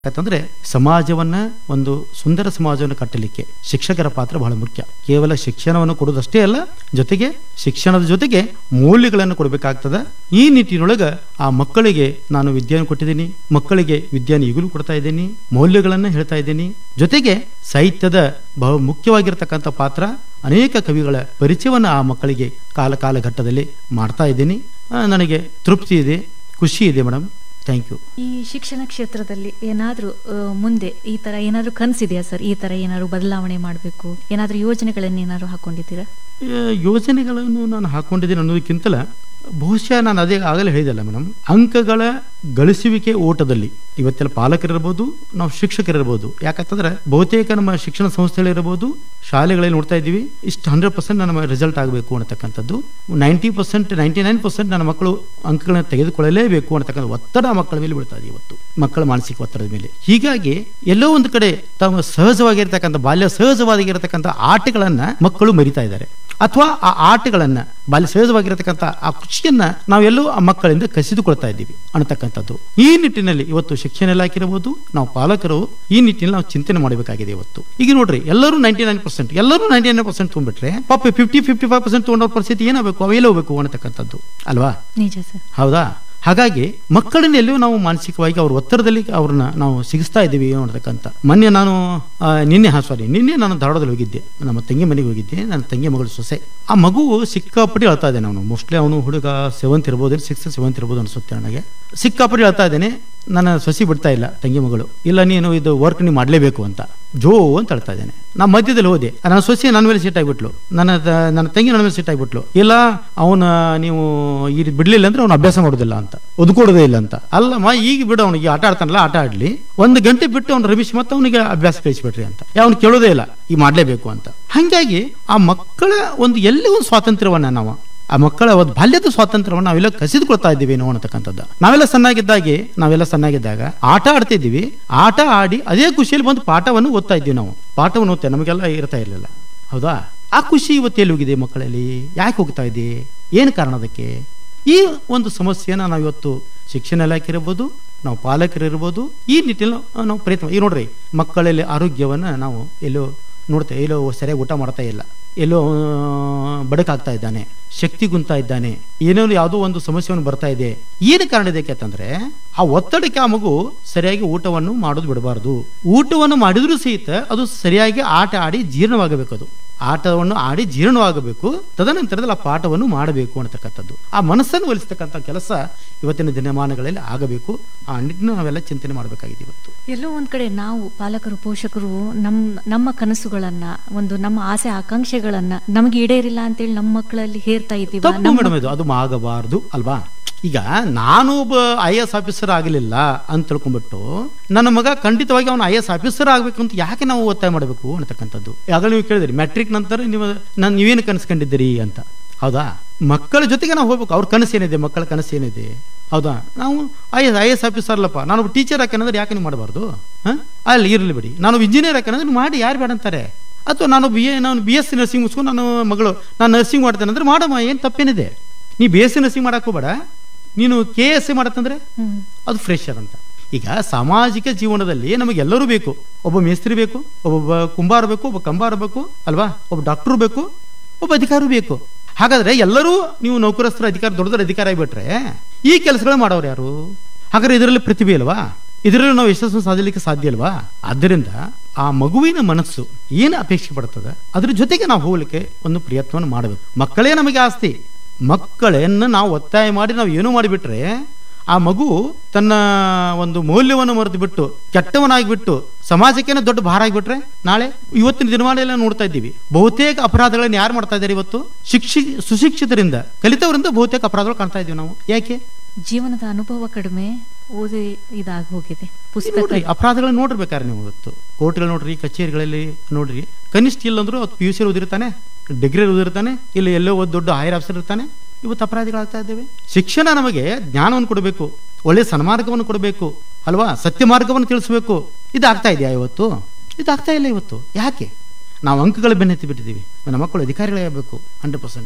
ಯಾಕಂದ್ರೆ ಸಮಾಜವನ್ನ ಒಂದು ಸುಂದರ ಸಮಾಜವನ್ನು ಕಟ್ಟಲಿಕ್ಕೆ ಶಿಕ್ಷಕರ ಪಾತ್ರ ಬಹಳ ಮುಖ್ಯ ಕೇವಲ ಶಿಕ್ಷಣವನ್ನು ಕೊಡುವುದಷ್ಟೇ ಅಲ್ಲ ಜೊತೆಗೆ ಶಿಕ್ಷಣದ ಜೊತೆಗೆ ಮೌಲ್ಯಗಳನ್ನು ಕೊಡಬೇಕಾಗ್ತದ ಈ ನಿಟ್ಟಿನೊಳಗ ಆ ಮಕ್ಕಳಿಗೆ ನಾನು ವಿದ್ಯೆಯನ್ನು ಕೊಟ್ಟಿದ್ದೀನಿ ಮಕ್ಕಳಿಗೆ ವಿದ್ಯೆಯನ್ನು ಈಗಲೂ ಕೊಡ್ತಾ ಇದ್ದೀನಿ ಮೌಲ್ಯಗಳನ್ನು ಹೇಳ್ತಾ ಇದ್ದೀನಿ ಜೊತೆಗೆ ಸಾಹಿತ್ಯದ ಬಹು ಮುಖ್ಯವಾಗಿರ್ತಕ್ಕಂಥ ಪಾತ್ರ ಅನೇಕ ಕವಿಗಳ ಪರಿಚಯವನ್ನು ಆ ಮಕ್ಕಳಿಗೆ ಕಾಲ ಕಾಲಘಟ್ಟದಲ್ಲಿ ಮಾಡ್ತಾ ಇದ್ದೀನಿ ಆ, ನನಗೆ ತೃಪ್ತಿ ಇದೆ ಖುಷಿ ಇದೆ ಮೇಡಮ್ ಥ್ಯಾಂಕ್ ಯು ಈ ಶಿಕ್ಷಣ ಕ್ಷೇತ್ರದಲ್ಲಿ ಏನಾದ್ರೂ ಆ, ಮುಂದೆ ಈ ತರ ಏನಾದ್ರೂ ಕನ್ಸಿದೆಯಾ ಸರ್ ಈ ತರ ಏನಾದ್ರು ಬದಲಾವಣೆ ಮಾಡಬೇಕು ಏನಾದ್ರೂ ಯೋಜನೆಗಳನ್ನ ಏನಾದ್ರು ಹಾಕೊಂಡಿದ್ದೀರಾ ಆ, ಯೋಜನೆಗಳನ್ನು ನಾನು ಹಾಕೊಂಡಿದ್ದೀನಿ ಅನ್ನೋದಕ್ಕಿಂತಲ ಬಹುಶಃ ನಾನು ಅದೇ ಆಗಲೇ ಹೇಳಿದಲ್ಲ ಮೇಡಮ್ ಅಂಕಗಳ ಗಳಿಸುವಿಕೆ ಓಟದಲ್ಲಿ ಇವತ್ತೆಲ್ಲ ಪಾಲಕರಿರ್ಬೋದು ನಾವು ಶಿಕ್ಷಕರಿರ್ಬೋದು ಯಾಕಂತಂದ್ರೆ ಬಹುತೇಕ ನಮ್ಮ ಶಿಕ್ಷಣ ಸಂಸ್ಥೆಗಳಿರ್ಬೋದು ಶಾಲೆಗಳಲ್ಲಿ ನೋಡ್ತಾ ಇದ್ದೀವಿ ಇಷ್ಟು ಹಂಡ್ರೆಡ್ ಪರ್ಸೆಂಟ್ ನಮ್ಮ ರಿಸಲ್ಟ್ ಆಗಬೇಕು ಅನ್ನತಕ್ಕಂಥದ್ದು ninety percent ninety nine percent ನನ್ನ ಮಕ್ಕಳು ಅಂಕಗಳನ್ನ ತೆಗೆದುಕೊಳ್ಳಲೇಬೇಕು ಅನ್ನತಕ್ಕಂಥ ಒತ್ತಡ ಮಕ್ಕಳ ಮೇಲೆ ಬೀಳ್ತಾ ಇದೆ ಇವತ್ತು ಮಕ್ಕಳ ಮಾನಸಿಕ ಒತ್ತಡದ ಮೇಲೆ ಹೀಗಾಗಿ ಎಲ್ಲೋ ಒಂದು ಕಡೆ ತಮ್ಮ ಸಹಜವಾಗಿರ್ತಕ್ಕಂಥ ಬಾಲ್ಯ ಸಹಜವಾಗಿರತಕ್ಕಂಥ ಆಟಗಳನ್ನ ಮಕ್ಕಳು ಮರಿತಾ ಇದ್ದಾರೆ ಅಥವಾ ಆ ಆಟಗಳನ್ನ ಬಾಲ್ಯ ಸಹಜವಾಗಿರತಕ್ಕಂಥ ಆ ಖುಷಿಯನ್ನ ನಾವೆಲ್ಲೂ ಆ ಮಕ್ಕಳಿಂದ ಕಸಿದುಕೊಳ್ತಾ ಇದ್ದೀವಿ ಅನ್ನತಕ್ಕಂಥದ್ದು ಈ ನಿಟ್ಟಿನಲ್ಲಿ ಇವತ್ತು ಶಿಕ್ಷಣ ಇಲಾಖೆ ಇರಬಹುದು ನಾವು ಪಾಲಕರು ಈ ನಿಟ್ಟಿನಲ್ಲಿ ನಾವು ಚಿಂತನೆ ಮಾಡಬೇಕಾಗಿದೆ ಇವತ್ತು ಈಗ ನೋಡ್ರಿ ಎಲ್ಲರೂ ನೈಂಟಿ ನೈನ್ ಪರ್ಸೆಂಟ್ ಎಲ್ಲರೂ ನೈಂಟಿ ನೈನ್ ಪರ್ಸೆಂಟ್ ತೊಗೊಂಡ್ಬಿಟ್ರೆ ಪಾಪ ಫಿಫ್ಟಿ ಫಿಫ್ಟಿ ಫೈವ್ ಪರ್ಸೆಂಟ್ ತೊಗೊಂಡವ್ರ ಪರಿಸ್ಥಿತಿ ಏನಾಗಬೇಕು ಅವೆಲ್ಲ ಹೋಗ್ಬೇಕು ಅನ್ನತಕ್ಕಂಥದ್ದು ಅಲ್ವಾ ನಿಜ ಸರ್ ಹೌದಾ ಹಾಗಾಗಿ ಮಕ್ಕಳನ್ನ ಎಲ್ಲಿಯೂ ನಾವು ಮಾನಸಿಕವಾಗಿ ಅವ್ರ ಒತ್ತಡದಲ್ಲಿ ಅವ್ರನ್ನ ನಾವು ಸಿಗಿಸ್ತಾ ಇದ್ದೀವಿ ಅನ್ನತಕ್ಕಂಥ ಮೊನ್ನೆ ನಾನು ಆ, ನಿನ್ನೆ ಹಾ ಸಾರಿ ನಿನ್ನೆ ನಾನು ಧಾರವಾಡದಲ್ಲಿ ಹೋಗಿದ್ದೆ ನಮ್ಮ ತಂಗಿ ಮನೆಗೆ ಹೋಗಿದ್ದೆ ನನ್ನ ತಂಗಿ ಮಗಳು ಸೊಸೆ ಆ ಮಗು ಸಿಕ್ಕಾಪಟ್ಟಿ ಅಳ್ತಾ ಇದ್ದಾನೆ ಅವನು ಮೋಸ್ಟ್ಲಿ ಅವನು ಹುಡುಗ ಸೆವೆಂತ್ ಇರ್ಬೋದು ಸಿಕ್ಸ್ ಸೆವೆಂತ್ ಇರ್ಬೋದು ಅನಿಸುತ್ತೆ ನನಗೆ ಸಿಕ್ಕಾಪಟ್ಟಿ ಅಳ್ತಾ ಇದ್ದೇನೆ ನನ್ನ ಸೊಸಿ ಬಿಡ್ತಾ ಇಲ್ಲ ತಂಗಿ ಮಗಳು ಇಲ್ಲ ನೀನು ಇದು ವರ್ಕ್ ನೀವು ಮಾಡಲೇಬೇಕು ಅಂತ ಜೋ ಅಂತ ಹೇಳ್ತಾ ಇದ್ದೇನೆ ನಾ ಮಧ್ಯದಲ್ಲಿ ಹೋದೆ ನನ್ನ ಸೊಸಿ ನನ್ನ ಮೇಲೆ ಸಿಟ್ ಆಗಿಬಿಟ್ಲು ನನ್ನ ತ- ನನ್ನ ತಂಗಿ ನನ್ನ ಮೇಲೆ ಸಿಟ್ ಆಗಿಬಿಟ್ಲು ಇಲ್ಲ ಅವನ ನೀವು ಈ ರೀತಿ ಬಿಡ್ಲಿಲ್ಲ ಅಂದ್ರೆ ಅವ್ನು ಅಭ್ಯಾಸ ಮಾಡೋದಿಲ್ಲ ಅಂತ ಒದ್ಕೊಡೋದೇ ಇಲ್ಲ ಅಂತ ಅಲ್ಲಮ್ಮ ಈಗ ಬಿಡು ಅವನಿಗೆ ಆಟ ಆಡ್ತಾನಲ್ಲ ಆಟ ಆಡ್ಲಿ ಒಂದು ಗಂಟೆ ಬಿಟ್ಟು ಅವ್ನು ರಮೇಶ್ ಮತ್ತೆ ಅವನಿಗೆ ಅಭ್ಯಾಸ ಕಳಿಸ್ಬಿಟ್ರಿ ಅಂತ ಅವ್ನು ಕೇಳೋದೇ ಇಲ್ಲ ಈ ಮಾಡ್ಲೇಬೇಕು ಅಂತ ಹಂಗಾಗಿ ಆ ಮಕ್ಕಳ ಒಂದು ಎಲ್ಲಿ ಒಂದು ಸ್ವಾತಂತ್ರ್ಯವನ್ನ ನಾವು ಆ ಮಕ್ಕಳ ಒಂದು ಬಾಲ್ಯದ ಸ್ವಾತಂತ್ರ್ಯವನ್ನು ನಾವೆಲ್ಲ ಕಸಿದುಕೊಳ್ತಾ ಇದ್ದೀವಿ ಏನೋ ಅನ್ನತಕ್ಕಂಥದ್ದು ನಾವೆಲ್ಲ ಸಣ್ಣಾಗಿದ್ದಾಗೆ ನಾವೆಲ್ಲ ಸಣ್ಣಾಗಿದ್ದಾಗ ಆಟ ಆಡ್ತಿದ್ದೀವಿ ಆಟ ಆಡಿ ಅದೇ ಖುಷಿಯಲ್ಲಿ ಬಂದು ಪಾಠವನ್ನು ಓದ್ತಾ ಇದ್ದೀವಿ ನಾವು ಪಾಠವನ್ನು ಓದ್ತೇವೆ ನಮಗೆಲ್ಲ ಇರ್ತಾ ಇರಲಿಲ್ಲ ಹೌದಾ ಆ ಖುಷಿ ಇವತ್ತು ಎಲ್ಲಿ ಹೋಗಿದೆ ಮಕ್ಕಳಲ್ಲಿ ಯಾಕೆ ಹೋಗ್ತಾ ಇದೆ ಏನು ಕಾರಣ ಅದಕ್ಕೆ ಈ ಒಂದು ಸಮಸ್ಯೆನ ನಾವು ಇವತ್ತು ಶಿಕ್ಷಣ ಇಲಾಖೆ ಇರ್ಬೋದು ನಾವು ಪಾಲಕರಿರ್ಬೋದು ಈ ನಿಟ್ಟಿನಲ್ಲಿ ನಾವು ಪ್ರಯತ್ನ ಈಗ ನೋಡ್ರಿ ಮಕ್ಕಳಲ್ಲಿ ಆರೋಗ್ಯವನ್ನ ನಾವು ಎಲ್ಲೋ ನೋಡ್ತೇವೆ ಎಲ್ಲೋ ಸರಿಯಾಗಿ ಊಟ ಮಾಡ್ತಾ ಇಲ್ಲ ಎಲ್ಲೋ ಆ, ಬಡಕಾಗ್ತಾ ಇದ್ದಾನೆ ಶಕ್ತಿ ಗುಂತಾ ಇದ್ದಾನೆ ಏನೋ ಯಾವುದೋ ಒಂದು ಸಮಸ್ಯೆಯನ್ನು ಬರ್ತಾ ಇದೆ ಏನು ಕಾರಣ ಇದಕ್ಕೆ ಅಂತಂದ್ರೆ ಆ ಒತ್ತಡಕ್ಕೆ ಆ ಮಗು ಸರಿಯಾಗಿ ಊಟವನ್ನು ಮಾಡೋದು ಬಿಡಬಾರ್ದು ಊಟವನ್ನು ಮಾಡಿದ್ರೂ ಸಹಿತ ಅದು ಸರಿಯಾಗಿ ಆಟ ಆಡಿ ಜೀರ್ಣವಾಗಬೇಕು ಅದು ಆಟವನ್ನು ಆಡಿ ಜೀರ್ಣವಾಗಬೇಕು ತದನಂತರದಲ್ಲಿ ಆ ಪಾಠವನ್ನು ಮಾಡಬೇಕು ಅನ್ನತಕ್ಕಂಥದ್ದು ಆ ಮನಸ್ಸನ್ನು ಒಲಿಸ್ತಕ್ಕಂಥ ಕೆಲಸ ಇವತ್ತಿನ ದಿನಮಾನಗಳಲ್ಲಿ ಆಗಬೇಕು ಆ ನಿಟ್ಟಿನ ನಾವೆಲ್ಲ ಚಿಂತನೆ ಮಾಡಬೇಕಾಗಿದೆ ಇವತ್ತು ಎಲ್ಲೋ ಒಂದ್ ಕಡೆ ನಾವು ಪಾಲಕರು ಪೋಷಕರು ನಮ್ ನಮ್ಮ ಕನಸುಗಳನ್ನ ಒಂದು ನಮ್ಮ ಆಸೆ ಆಕಾಂಕ್ಷೆಗಳನ್ನ ನಮಗೆ ಈಡೇರಿಲ್ಲ ಅಂತೇಳಿ ನಮ್ಮ ಮಕ್ಕಳಲ್ಲಿ ಹೇರ್ತಾ ಇದ್ದೀವ ತಪ್ಪು ಮೇಡಮ್ ಇದು ಅದು ಆಗಬಾರ್ದು ಅಲ್ವಾ ಈಗ ನಾನು ಒಬ್ಬ ಐ ಎಸ್ ಆಫೀಸರ್ ಆಗಲಿಲ್ಲ ಅಂತ ತಿಳ್ಕೊಂಡ್ಬಿಟ್ಟು ನನ್ನ ಮಗ ಖಂಡಿತವಾಗಿ ಅವನು ಐ ಎಸ್ ಆಫೀಸರ್ ಆಗಬೇಕು ಅಂತ ಯಾಕೆ ನಾವು ಒತ್ತಾಯ ಮಾಡಬೇಕು ಅಂತಕ್ಕಂಥದ್ದು ಆಗಲೇ ನೀವು ಕೇಳಿದ್ರಿ ಮ್ಯಾಟ್ರಿಕ್ ನಂತರ ನೀವು ನಾನು ನೀವೇನು ಕನಸ್ಕೊಂಡಿದ್ದೀರಿ ಅಂತ ಹೌದಾ ಮಕ್ಕಳ ಜೊತೆಗೆ ನಾವು ಹೋಗ್ಬೇಕು ಅವ್ರ ಕನಸು ಏನಿದೆ ಮಕ್ಕಳ ಕನಸು ಏನಿದೆ ಹೌದಾ ನಾವು I S I S officer ಅಲ್ಲಪ್ಪ ನಾನು ಟೀಚರ್ ಹಾಕೇನಂದ್ರೆ ಯಾಕೆ ನೀವು ಮಾಡಬಾರ್ದು ಹಾಂ ಅಲ್ಲಿ ಇರಲಿ ಬಿಡಿ ನಾನು ಇಂಜಿನಿಯರ್ ಹಾಕೇನಂದ್ರೆ ನೀವು ಮಾಡಿ ಯಾರು ಬೇಡ ಅಂತಾರೆ ಅಥವಾ ನಾನು ಬಿ ಎ ನಾನು ಬಿ ಎಸ್ ಸಿ ನರ್ಸಿಂಗ್ ಮುಗಿಸ್ಕೊಂಡು ನಾನು ಮಗಳು ನಾನು ನರ್ಸಿಂಗ್ ಮಾಡ್ತೇನೆ ಅಂದ್ರೆ ಮಾಡಮ್ಮ ಏನು ತಪ್ಪೇನಿದೆ ನೀ ಬಿ ಎಸ್ ಸಿ ನರ್ಸಿಂಗ್ ಮಾಡಕ್ಕೆ ಹೋಗ್ಬೇಡ ನೀನು ಕೆ ಎಸ್ ಸಿ ಮಾಡತ್ತಂದ್ರೆ ಹ್ಮ್ ಅದು ಫ್ರೆಶರ್ ಅಂತ ಈಗ ಸಾಮಾಜಿಕ ಜೀವನದಲ್ಲಿ ನಮಗೆ ಎಲ್ಲರೂ ಬೇಕು ಒಬ್ಬ ಮೇಸ್ತ್ರಿ ಬೇಕು ಒಬ್ಬೊಬ್ಬ ಕುಂಬಾರ ಬೇಕು ಒಬ್ಬ ಕಂಬಾರ ಬೇಕು ಅಲ್ವಾ ಒಬ್ಬ ಡಾಕ್ಟ್ರು ಬೇಕು ಒಬ್ಬ ಅಧಿಕಾರಿ ಬೇಕು ಹಾಗಾದ್ರೆ ಎಲ್ಲರೂ ನೀವು ನೌಕರಸ್ಥರ ಅಧಿಕಾರ ದೊಡ್ಡ ದೊಡ್ಡ ಅಧಿಕಾರ ಆಗಿಬಿಟ್ರೆ ಈ ಕೆಲಸಗಳು ಮಾಡೋರು ಯಾರು ಹಾಗಾದ್ರೆ ಇದರಲ್ಲಿ ಪ್ರತಿಭೆ ಅಲ್ವಾ ಇದರಲ್ಲಿ ನಾವು ಯಶಸ್ಸು ಸಾಧಿಸಲಿಕ್ಕೆ ಸಾಧ್ಯ ಅಲ್ವಾ ಆದ್ದರಿಂದ ಆ ಮಗುವಿನ ಮನಸ್ಸು ಏನು ಅಪೇಕ್ಷೆ ಪಡ್ತದೆ ಅದ್ರ ಜೊತೆಗೆ ನಾವು ಹೋಗ್ಲಿಕ್ಕೆ ಒಂದು ಪ್ರಯತ್ನವನ್ನು ಮಾಡಬೇಕು ಮಕ್ಕಳೇ ನಮಗೆ ಆಸ್ತಿ ಮಕ್ಕಳನ್ನು ನಾವು ಒತ್ತಾಯ ಮಾಡಿ ನಾವು ಏನೂ ಮಾಡಿಬಿಟ್ರೆ ಆ ಮಗು ತನ್ನ ಒಂದು ಮೌಲ್ಯವನ್ನು ಮರೆತು ಬಿಟ್ಟು ಕೆಟ್ಟವನಾಗಿಬಿಟ್ಟು ಸಮಾಜಕ್ಕೇನೆ ದೊಡ್ಡ ಭಾರ ಆಗಿಬಿಟ್ರೆ ನಾಳೆ ಇವತ್ತಿನ ದಿನಮಾನೆಲ್ಲ ನೋಡ್ತಾ ಇದ್ದೀವಿ ಬಹುತೇಕ ಅಪರಾಧಗಳನ್ನ ಯಾರು ಮಾಡ್ತಾ ಇದ್ದಾರೆ ಇವತ್ತು ಶಿಕ್ಷಿ ಸುಶಿಕ್ಷಿತರಿಂದ ಕಲಿತವರಿಂದ ಬಹುತೇಕ ಅಪರಾಧಗಳು ಕಾಣ್ತಾ ಇದ್ದೀವಿ ನಾವು ಯಾಕೆ ಜೀವನದ ಅನುಭವ ಕಡಿಮೆ ಓದಿ ಇದಾಗಿ ಹೋಗಿದೆ ಪುಸ್ತಕ ನೋಡ್ರಿ ಅಪರಾಧಗಳನ್ನ ನೋಡಿರ್ಬೇಕಾದ್ರೆ ನೀವು ಇವತ್ತು ಕೋರ್ಟ್ಗಳು ನೋಡ್ರಿ ಕಚೇರಿಗಳಲ್ಲಿ ನೋಡ್ರಿ ಕನಿಷ್ಠ ಇಲ್ಲಂದ್ರೂ ಪಿ ಯು ಸಿ ಓದಿರ್ತಾನೆ ಡಿಗ್ರಿ ಓದಿರ್ತಾನೆ ಇಲ್ಲ ಎಲ್ಲೋ ಒಂದು ದೊಡ್ಡ ಹೈಯರ್ ಆಫೀಸರ್ ಇರ್ತಾನೆ ಇವತ್ತು ಅಪರಾಧಿಗಳಾಗ್ತಾ ಇದ್ದೇವೆ ಶಿಕ್ಷಣ ನಮಗೆ ಜ್ಞಾನವನ್ನು ಕೊಡಬೇಕು ಒಳ್ಳೆಯ ಸನ್ಮಾರ್ಗವನ್ನು ಕೊಡಬೇಕು ಅಲ್ವಾ ಸತ್ಯ ಮಾರ್ಗವನ್ನು ತಿಳಿಸ್ಬೇಕು ಇದಾಗ್ತಾ ಇದೆಯಾ ಇವತ್ತು ಇದಾಗ್ತಾ ಇಲ್ಲ ಇವತ್ತು ಯಾಕೆ ನಾವು ಅಂಕಗಳ ಬೆನ್ನತ್ತಿ ಬಿಟ್ಟಿದ್ದೀವಿ ನನ್ನ ಮಕ್ಕಳು ಅಧಿಕಾರಿಗಳೇ ಆಗಬೇಕು ಹಂಡ್ರೆಡ್ ಪರ್ಸೆಂಟು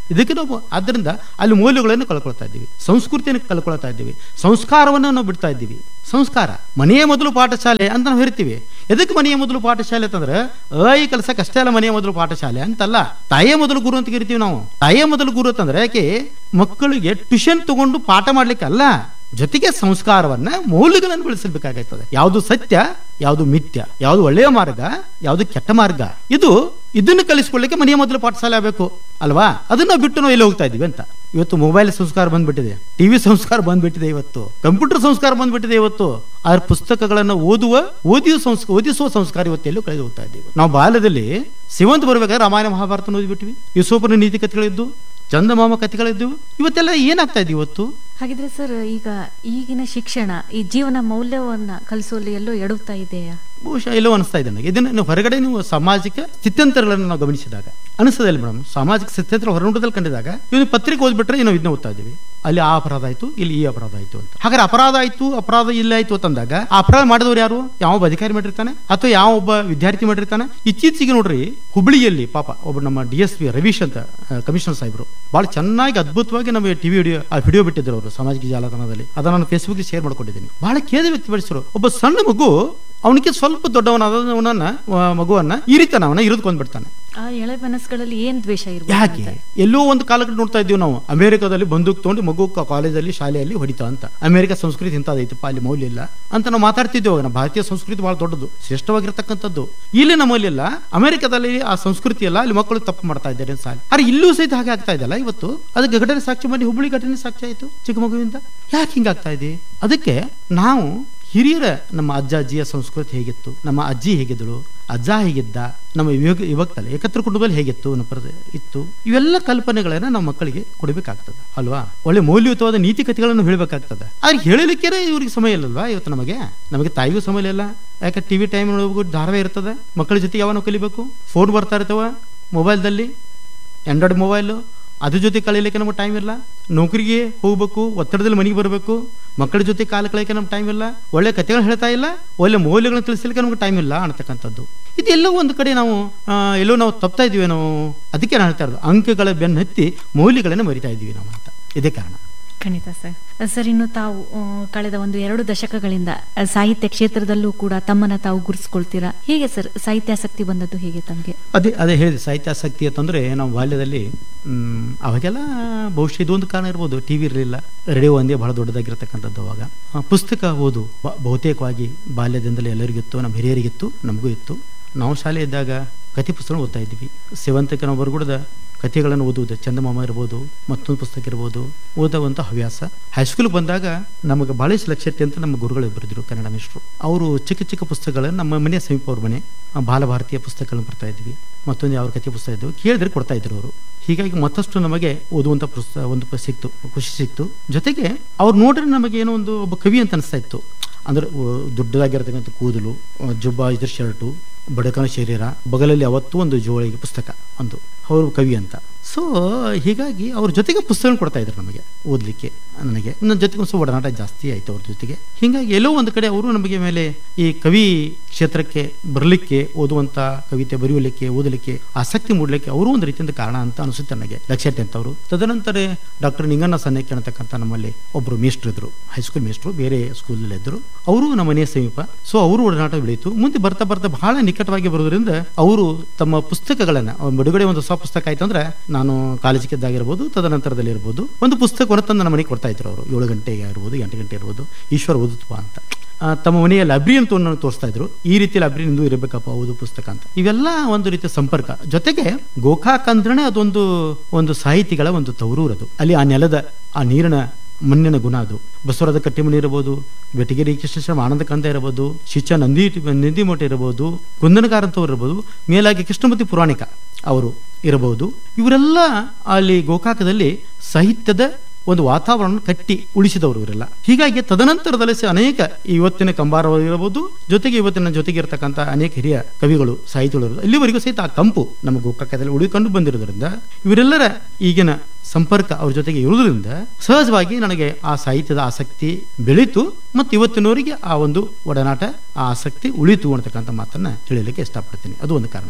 ಇದಕ್ಕೆ ನಾವು ಆದ್ದರಿಂದ ಅಲ್ಲಿ ಮೌಲ್ಯಗಳನ್ನು ಕಳ್ಕೊಳ್ತಾ ಇದ್ದೀವಿ ಸಂಸ್ಕೃತಿಯನ್ನು ಕಳ್ಕೊಳ್ತಾ ಇದ್ದೀವಿ ಸಂಸ್ಕಾರವನ್ನು ನಾವು ಬಿಡ್ತಾ ಇದ್ದೀವಿ ಸಂಸ್ಕಾರ ಮನೆಯೇ ಮೊದಲು ಪಾಠಶಾಲೆ ಅಂತ ನಾವು ಹೇಳ್ತೀವಿ ಎದಕ್ಕೆ ಮನೆಯ ಮೊದಲು ಪಾಠಶಾಲೆ ಅಂತಂದ್ರೆ ಅ ಈ ಕೆಲಸಕ್ಕೆ ಅಷ್ಟೇ ಅಲ್ಲ ಮನೆಯ ಮೊದಲು ಪಾಠಶಾಲೆ ಅಂತಲ್ಲ ತಾಯಿಯೇ ಮೊದಲು ಗುರು ಅಂತ ಕರಿತೀವಿ ನಾವು ತಾಯಿಯೇ ಮೊದಲು ಗುರು ಅಂತಂದ್ರೆ ಯಾಕೆ ಮಕ್ಕಳಿಗೆ ಟ್ಯೂಷನ್ ತಗೊಂಡು ಪಾಠ ಮಾಡ್ಲಿಕ್ಕೆ ಅಲ್ಲ ಜೊತೆಗೆ ಸಂಸ್ಕಾರವನ್ನ ಮೌಲ್ಯಗಳನ್ನು ಬೆಳೆಸಬೇಕಾಗುತ್ತದೆ ಯಾವುದು ಸತ್ಯ ಯಾವುದು ಮಿಥ್ಯ ಯಾವುದು ಒಳ್ಳೆಯ ಮಾರ್ಗ ಯಾವುದು ಕೆಟ್ಟ ಮಾರ್ಗ ಇದು ಇದನ್ನು ಕಲಿಸ್ಕೊಳ್ಳಿಕ್ಕೆ ಮನೆಯ ಮೊದಲು ಪಾಠಶಾಲೆ ಆಗಬೇಕು ಅಲ್ವಾ ಅದನ್ನ ಬಿಟ್ಟು ನಾವು ಎಲ್ಲಿ ಹೋಗ್ತಾ ಇದೀವಿ ಅಂತ ಇವತ್ತು ಮೊಬೈಲ್ ಸಂಸ್ಕಾರ ಬಂದ್ಬಿಟ್ಟಿದೆ ಟಿವಿ ಸಂಸ್ಕಾರ ಬಂದ್ಬಿಟ್ಟಿದೆ ಇವತ್ತು ಕಂಪ್ಯೂಟರ್ ಸಂಸ್ಕಾರ ಬಂದ್ಬಿಟ್ಟಿದೆ ಇವತ್ತು ಆ ಪುಸ್ತಕಗಳನ್ನು ಓದುವ ಓದಿಯುವ ಸಂಸ್ಕಾರ ಓದಿಸುವ ಸಂಸ್ಕಾರ ಇವತ್ತೆಲ್ಲೂ ಕಳೆದು ಹೋಗ್ತಾ ಇದ್ದೀವಿ ನಾವು ಬಾಲ್ಯದಲ್ಲಿ ಸಿವಂತ ಬರ್ಬೇಕಾದ್ರೆ ರಾಮಾಯಣ ಮಹಾಭಾರತ ಓದಿಬಿಟ್ವಿ ಯುಸೋಪನ ನೀತಿ ಕಥೆಗಳಿದ್ದು ಚಂದಮಾಮ ಕಥೆಗಳಿದ್ದು ಇವತ್ತೆಲ್ಲ ಏನಾಗ್ತಾ ಇದೆ ಇವತ್ತು ಹಾಗಿದ್ರೆ ಸರ್ ಈಗ ಈಗಿನ ಶಿಕ್ಷಣ ಈ ಜೀವನ ಮೌಲ್ಯವನ್ನ ಕಲಿಸುವಲ್ಲಿ ಎಲ್ಲೋ ಎಡುತ್ತಾ ಇದೆಯಾ ಬಹುಶಃ ಎಲ್ಲೋ ಅನಿಸ್ತಾ ಇದೆ ನನಗೆ ಇದನ್ನು ನೀವು ಹೊರಗಡೆ ನೀವು ಸಾಮಾಜಿಕ ಸ್ಥಿತ್ಯಂತರಗಳನ್ನು ನಾವು ಗಮನಿಸಿದಾಗ ಅನಿಸ್ತದೆ ಮೇಡಮ್ ಸಾಮಾಜಿಕ ಸ್ಥಿತ್ಯಂತರ ಹೊರನೋಟದಲ್ಲಿ ಕಂಡಿದಾಗ ಇನ್ನು ಪತ್ರಿಕೆ ಓದ್ಬಿಟ್ರೆ ನಾವು ಇದನ್ನ ಓದ್ತಾ ಇದ್ದೀವಿ ಅಲ್ಲಿ ಆ ಅಪರಾಧ ಆಯ್ತು ಇಲ್ಲಿ ಈ ಅಪರಾಧ ಆಯ್ತು ಅಂತ ಹಾಗಾದ್ರೆ ಅಪರಾಧ ಆಯ್ತು ಅಪರಾಧ ಇಲ್ಲ ಆಯ್ತು ಅಂತಂದಾಗ ಆ ಅಪರಾಧ ಮಾಡಿದವರು ಯಾರು ಯಾವ ಒಬ್ಬ ಅಧಿಕಾರಿ ಮಾಡಿರ್ತಾನೆ ಅಥವಾ ಯಾವ ಒಬ್ಬ ವಿದ್ಯಾರ್ಥಿ ಮಾಡಿರ್ತಾನೆ ಇತ್ತೀಚೆಗೆ ನೋಡ್ರಿ ಹುಬ್ಳಿಯಲ್ಲಿ ಪಾಪ ಒಬ್ಬ ನಮ್ಮ ಡಿ ಎಸ್ ಪಿ ರವೀಶ್ ಅಂತ ಕಮಿಷನರ್ ಸಾಹೇಬರು ಬಹಳ ಚೆನ್ನಾಗಿ ಅದ್ಭುತವಾಗಿ ನಮಗೆ ಟಿವಿ ವಿಡಿಯೋ ಆ ವಿಡಿಯೋ ಬಿಟ್ಟಿದ್ರು ಅವರು ಸಾಮಾಜಿಕ ಜಾಲತಾಣದಲ್ಲಿ ಅದನ್ನ ನಾನು ಫೇಸ್ಬುಕ್ ಶೇರ್ ಮಾಡ್ಕೊಂಡಿದ್ದೀನಿ ಬಹಳ ಖೇದ ವ್ಯಕ್ತಪಡಿಸಿದ್ರು ಒಬ್ಬ ಸಣ್ಣ ಮಗು ಅವನಿಗೆ ಸ್ವಲ್ಪ ದೊಡ್ಡವನಾದವನನ್ನ ಆ, ಮಗುವನ್ನ ಇರಿತಾನ ಅವನ ಇರಿದುಕೊಂಡ್ಬಿಡ್ತಾನೆ ಆ ಎಳೆ ಮನಸ್ಸುಗಳಲ್ಲಿ ಏನ್ ದ್ವೇಷ ಇರ್ಬೋದು ಯಾಕೆ ಅಂತ. ಎಲ್ಲೋ ಒಂದು ಕಾಲಕ್ಕೆ ನೋಡ್ತಾ ಇದ್ದೀವಿ ನಾವು ಅಮೆರಿಕದಲ್ಲಿ ಬಂದೂಕ್ ತಗೊಂಡು ಮಗು ಕ- ಕಾಲೇಜಲ್ಲಿ ಶಾಲೆಯಲ್ಲಿ ಹೊಡಿತಾ ಅಂತ ಅಮೆರಿಕ ಸಂಸ್ಕೃತಿ ಇಂಥದೈತಪ್ಪ ಅಲ್ಲಿ ಮೌಲ್ಯ ಇಲ್ಲ ಅಂತ ನಾವು ಮಾತಾಡ್ತಿದ್ದೇವೆ ಅವಾಗ. ನಮ್ಮ ಭಾರತೀಯ ಸಂಸ್ಕೃತಿ ಬಹಳ ದೊಡ್ಡದು ಶ್ರೇಷ್ಠವಾಗಿರ್ತಕ್ಕಂಥದ್ದು ಇಲ್ಲಿ ನಮ್ಮಲ್ಲಿ ಇಲ್ಲ ಅಮೆರಿಕದಲ್ಲಿ ಆ ಸಂಸ್ಕೃತಿ ಎಲ್ಲ ಅಲ್ಲಿ ಮಕ್ಕಳು ತಪ್ಪು ಮಾಡ್ತಾ ಇದ್ದಾರೆ ಸಾಲಿ ಅರೆ ಇಲ್ಲೂ ಸಹಿತ ಹಾಗೆ ಆಗ್ತಾ ಇದೆಯಲ್ಲ ಇವತ್ತು ಅದಕ್ಕೆ ಘಟನೆ ಸಾಕ್ಷಿ ಮಾಡಿ ಹುಬ್ಬಳ್ಳಿ ಘಟನೆ ಸಾಕ್ಷಿ ಆಯಿತು ಚಿಕ್ಕ ಮಗುವಿಂದ ಯಾಕೆ ಹಿಂಗಾಗ್ತಾ ಇದೆ ಅದಕ್ಕೆ ನಾವು ಹಿರಿಯರ ನಮ್ಮ ಅಜ್ಜ ಅಜ್ಜಿಯ ಸಂಸ್ಕೃತಿ ಹೇಗಿತ್ತು ನಮ್ಮ ಅಜ್ಜಿ ಹೇಗಿದ್ದಳು ಅಜ್ಜ ಹೇಗಿದ್ದ ನಮ್ಮ ಯುವಕ ಯುವಕದಲ್ಲಿ ಏಕತ್ರ ಕುಟುಂಬದಲ್ಲಿ ಹೇಗಿತ್ತು ನಮ್ಮ ಪ್ರದ- ಇತ್ತು ಇವೆಲ್ಲ ಕಲ್ಪನೆಗಳನ್ನ ನಾವು ಮಕ್ಕಳಿಗೆ ಕೊಡಬೇಕಾಗ್ತದೆ ಅಲ್ವಾ ಒಳ್ಳೆ ಮೌಲ್ಯಯುತವಾದ ನೀತಿ ಕಥೆಗಳನ್ನು ಹೇಳಬೇಕಾಗ್ತದೆ ಆದ್ರೆ ಹೇಳಲಿಕ್ಕೆ ಇವ್ರಿಗೆ ಸಮಯ ಇಲ್ಲಲ್ವಾ ಇವತ್ತು ನಮಗೆ ನಮಗೆ ತಾಯಿಗೂ ಸಮಯ ಇಲ್ಲ ಯಾಕೆ ಟಿವಿ ಟೈಮ್ ನೋಡ್ಬೇಕು ಧಾರಾವಾಹಿ ಇರ್ತದೆ ಮಕ್ಕಳ ಜೊತೆ ಯಾವ ನಾವು ಕಲಿಬೇಕು ಫೋನ್ ಬರ್ತಾ ಇರ್ತವ ಮೊಬೈಲ್ದಲ್ಲಿ ಆಂಡ್ರಾಯ್ಡ್ ಮೊಬೈಲು ಅದ್ರ ಜೊತೆ ಕಳೀಲಿಕ್ಕೆ ನಮಗೆ ಟೈಮ್ ಇಲ್ಲ ನೌಕರಿಗೆ ಹೋಗ್ಬೇಕು ಒತ್ತಡದಲ್ಲಿ ಮನೆಗೆ ಬರಬೇಕು ಮಕ್ಕಳ ಜೊತೆ ಕಾಲ ಕಳೆಯಕ್ಕೆ ನಮ್ಗೆ ಟೈಮ್ ಇಲ್ಲ ಒಳ್ಳೆ ಕಥೆಗಳು ಹೇಳ್ತಾ ಇಲ್ಲ ಒಳ್ಳೆ ಮೌಲ್ಯಗಳನ್ನು ತಿಳಿಸ್ಲಿಕ್ಕೆ ನಮ್ಗೆ ಟೈಮ್ ಇಲ್ಲ ಅನ್ನತಕ್ಕಂಥದ್ದು ಇದೆಲ್ಲೋ ಒಂದು ಕಡೆ ನಾವು ಆ, ಎಲ್ಲೋ ನಾವು ತಪ್ತಾ ಇದೀವಿ ನಾವು ಅದಕ್ಕೆ ನಾನು ಹೇಳ್ತಾ ಇರೋದು ಅಂಕಗಳ ಬೆನ್ನು ಹತ್ತಿ ಮೌಲ್ಯಗಳನ್ನು ಮರಿತಾ ಇದೀವಿ ನಾವು ಅಂತ ಇದೇ ಕಾರಣ ಖಂಡಿತ ಸರ್ ಸರ್ ಇನ್ನು ತಾವು ಆ, ಕಳೆದ ಒಂದು ಎರಡು ದಶಕಗಳಿಂದ ಆ, ಸಾಹಿತ್ಯ ಕ್ಷೇತ್ರದಲ್ಲೂ ಕೂಡ ತಮ್ಮನ್ನ ತಾವು ಗುರುಸ್ಕೊಳ್ತೀರಾ ಹೇಗೆ ಸರ್ ಸಾಹಿತ್ಯಾಸಕ್ತಿ ಬಂದದ್ದು ಹೇಗೆ ತಮಗೆ ಅದೇ ಅದೇ ಹೇಳಿದೆ ಸಾಹಿತ್ಯಾಸಕ್ತಿ ಅಂತಂದ್ರೆ ನಾವು ಬಾಲ್ಯದಲ್ಲಿ ಮ್, ಅವಾಗೆಲ್ಲ ಬಹುಶಃ ಇದೊಂದು ಕಾರಣ ಇರ್ಬೋದು ಟಿ ವಿ ಇರಲಿಲ್ಲ ರೇಡಿಯೋ ಒಂದೇ ಬಹಳ ದೊಡ್ಡದಾಗಿರ್ತಕ್ಕಂಥದ್ದು ಅವಾಗ ಆ, ಪುಸ್ತಕ ಓದು ಬ- ಬಹುತೇಕವಾಗಿ ಬಾಲ್ಯದಿಂದಲೇ ಎಲ್ಲರಿಗಿತ್ತು ನಮ್ಮ ಹಿರಿಯರಿಗಿತ್ತು ನಮಗೂ ಇತ್ತು ನಾವು ಶಾಲೆ ಇದ್ದಾಗ ಕಥೆ ಪುಸ್ತಕ ಓದ್ತಾ ಇದ್ವಿ ಸೇವಂತಕ್ಕೆ ನಾವು ಬರಗುಡದ ಕಥೆಗಳನ್ನು ಓದುವುದು ಚಂದಮಾಮ ಇರ್ಬೋದು ಮತ್ತೊಂದು ಪುಸ್ತಕ ಇರ್ಬೋದು ಓದುವಂಥ ಹವ್ಯಾಸ ಹೈಸ್ಕೂಲ್ಗೆ ಬಂದಾಗ ನಮಗೆ ಬಾಳೇಶ್ ಲಕ್ಷಟ್ಟಿ ಅಂತ ನಮ್ಮ ಗುರುಗಳು ಬರೆದ್ರು ಕನ್ನಡ ಮಿಶ್ರು ಅವರು ಚಿಕ್ಕ ಚಿಕ್ಕ ಪುಸ್ತಕಗಳನ್ನು ನಮ್ಮ ಮನೆಯ ಸಮೀಪ ಅವ್ರ ಮನೆ ಆ, ಬಾಲಭಾರತೀಯ ಪುಸ್ತಕಗಳನ್ನು ಬರ್ತಾ ಇದ್ವಿ ಮತ್ತೊಂದು ಯಾವ ಕಥೆ ಪುಸ್ತಕ ಇದ್ವು ಕೇಳಿದ್ರೆ ಕೊಡ್ತಾ ಇದ್ರು ಅವರು ಹೀಗಾಗಿ ಮತ್ತಷ್ಟು ನಮಗೆ ಓದುವಂಥ ಪುಸ್ತಕ ಒಂದು ಪ- ಸಿಕ್ತು ಖುಷಿ ಸಿಕ್ತು ಜೊತೆಗೆ ಅವ್ರು ನೋಡ್ರೆ ನಮಗೆ ಏನೋ ಒಂದು ಒಬ್ಬ ಕವಿ ಅಂತ ಅನಿಸ್ತಾ ಇತ್ತು ಅಂದ್ರೆ ಉ- ದೊಡ್ಡದಾಗಿರ್ತಕ್ಕಂಥ ಕೂದಲು ಆ, ಜುಬ್ಬ ಇದ್ರ ಶರ್ಟು ಬಡಕನ ಶರೀರ ಬಗಲಲ್ಲಿ ಅವತ್ತು ಒಂದು ಜೋಳಿಗೆ ಪುಸ್ತಕ ಒಂದು ಅವರು ಕವಿ ಅಂತ ಸೊ ಹೀಗಾಗಿ ಅವ್ರ ಜೊತೆಗೆ ಪುಸ್ತಕ ಕೊಡ್ತಾ ಇದ್ರು ನಮಗೆ ಓದಲಿಕ್ಕೆ ನನಗೆ ನನ್ನ ಜೊತೆಗೆ ಒಂದು ಸ್ವಲ್ಪ ಒಡನಾಟ ಜಾಸ್ತಿ ಆಯಿತು ಅವ್ರ ಜೊತೆಗೆ ಹೀಗಾಗಿ ಎಲ್ಲೋ ಒಂದು ಕಡೆ ಅವರು ನಮಗೆ ಮೇಲೆ ಈ ಕವಿ ಕ್ಷೇತ್ರಕ್ಕೆ ಬರಲಿಕ್ಕೆ ಓದುವಂಥ ಕವಿತೆ ಬರೆಯಲಿಕ್ಕೆ ಓದಲಿಕ್ಕೆ ಆಸಕ್ತಿ ಮೂಡಲಿಕ್ಕೆ ಅವರು ಒಂದು ರೀತಿಯಿಂದ ಕಾರಣ ಅಂತ ಅನಿಸುತ್ತೆ ನನಗೆ ಲಕ್ಷಟ್ಟಿ ಅಂತ ಅವರು ತದನಂತರ ಡಾಕ್ಟರ್ ನಿಂಗಣ್ಣ ಸನ್ನೆಕ್ಕೆ ಅನ್ನತಕ್ಕಂಥ ನಮ್ಮಲ್ಲಿ ಒಬ್ಬರು ಮೇಷ್ಟ್ರು ಇದ್ರು ಹೈಸ್ಕೂಲ್ ಮೇಷ್ಟ್ರು ಬೇರೆ ಸ್ಕೂಲಲ್ಲಿ ಇದ್ರು ಅವರು ನಮ್ಮ ಮನೆಯ ಸಮೀಪ ಸೊ ಅವರು ಒಡನಾಟ ಬೆಳೀತು ಮುಂದೆ ಬರ್ತಾ ಬರ್ತಾ ಬಹಳ ನಿಕಟವಾಗಿ ಬರೋದ್ರಿಂದ ಅವರು ತಮ್ಮ ಪುಸ್ತಕಗಳನ್ನ ಅವ್ರ ಬಿಡುಗಡೆ ಒಂದು ಹೊಸ ಪುಸ್ತಕ ಆಯ್ತು ಅಂದ್ರೆ ನಾನು ಕಾಲೇಜಿಗೆ ಇದ್ದಾಗಿರ್ಬೋದು ತದನಂತರದಲ್ಲಿ ಇರ್ಬೋದು ಒಂದು ಪುಸ್ತಕವನ್ನು ತಂದು ನನ್ನ ಮನೆಗೆ ಕೊಡ್ತಾ ಇದ್ರು ಅವರು ಏಳು ಗಂಟೆಗೆ ಇರ್ಬೋದು ಎಂಟು ಗಂಟೆ ಇರ್ಬೋದು ಈಶ್ವರ ಓದುತ್ವ ಅಂತ ಆ, ತಮ್ಮ ಮನೆಯ ಲೈಬ್ರರಿ ಅಂತ ಒಂದು ತೋರಿಸ್ತಾ ಇದ್ರು ಈ ರೀತಿ ಲೈಬ್ರರಿ ನಿಂದು ಇರಬೇಕಪ್ಪ ಓದು ಪುಸ್ತಕ ಅಂತ ಇವೆಲ್ಲ ಒಂದು ರೀತಿಯ ಸಂಪರ್ಕ ಜೊತೆಗೆ ಗೋಕಾಕ್ ಅಂದ್ರೆ ಅದೊಂದು ಒಂದು ಸಾಹಿತಿಗಳ ಒಂದು ತವರೂರು ಅದು ಅಲ್ಲಿ ಆ ನೆಲದ ಆ ನೀರಿನ ಮಣ್ಣಿನ ಗುಣ ಅದು ಬಸವರಾದ ಕಟ್ಟಿಮನಿ ಇರಬಹುದು ಬೆಟಗೇರಿ ಕೃಷ್ಣಶ್ರಮ ಆನಂದ ಕಂದ ಇರಬಹುದು ಶಿಚ ನಂದಿ ನಂದಿಮಠ ಇರಬಹುದು ಕುಂದನಗಾರ ಅಂತವ್ರು ಇರಬಹುದು ಮೇಲಾಗಿ ಕೃಷ್ಣಮೂರ್ತಿ ಪುರಾಣಿಕ ಅವರು ಇರಬಹುದು ಇವರೆಲ್ಲ ಅಲ್ಲಿ ಗೋಕಾಕದಲ್ಲಿ ಸಾಹಿತ್ಯದ ಒಂದು ವಾತಾವರಣ ಕಟ್ಟಿ ಉಳಿಸಿದವರು ಇವರೆಲ್ಲ ಹೀಗಾಗಿ ತದನಂತರದಲ್ಲಿ ಸ ಅನೇಕ ಇವತ್ತಿನ ಕಂಬಾರವರು ಇರಬಹುದು ಜೊತೆಗೆ ಇವತ್ತಿನ ಜೊತೆಗೆ ಇರತಕ್ಕಂಥ ಅನೇಕ ಹಿರಿಯ ಕವಿಗಳು ಸಾಹಿತಿಗಳು ಇರೋದು ಇಲ್ಲಿವರೆಗೂ ಸಹಿತ ಆ ಕಂಪು ನಮ್ಮ ಗೋಕಾಕದಲ್ಲಿ ಉಳಿಕೊಂಡು ಬಂದಿರೋದ್ರಿಂದ ಇವರೆಲ್ಲರ ಈಗಿನ ಸಂಪರ್ಕ ಅವ್ರ ಜೊತೆಗೆ ಇರುವುದರಿಂದ ಸಹಜವಾಗಿ ನನಗೆ ಆ ಸಾಹಿತ್ಯದ ಆಸಕ್ತಿ ಬೆಳೀತು ಮತ್ತು ಇವತ್ತಿನವರಿಗೆ ಆ ಒಂದು ಒಡನಾಟ ಆ ಆಸಕ್ತಿ ಉಳಿತು ಅಂತಕ್ಕಂಥ ಮಾತನ್ನ ಹೇಳಲಿಕ್ಕೆ ಇಷ್ಟಪಡ್ತೀನಿ ಅದು ಒಂದು ಕಾರಣ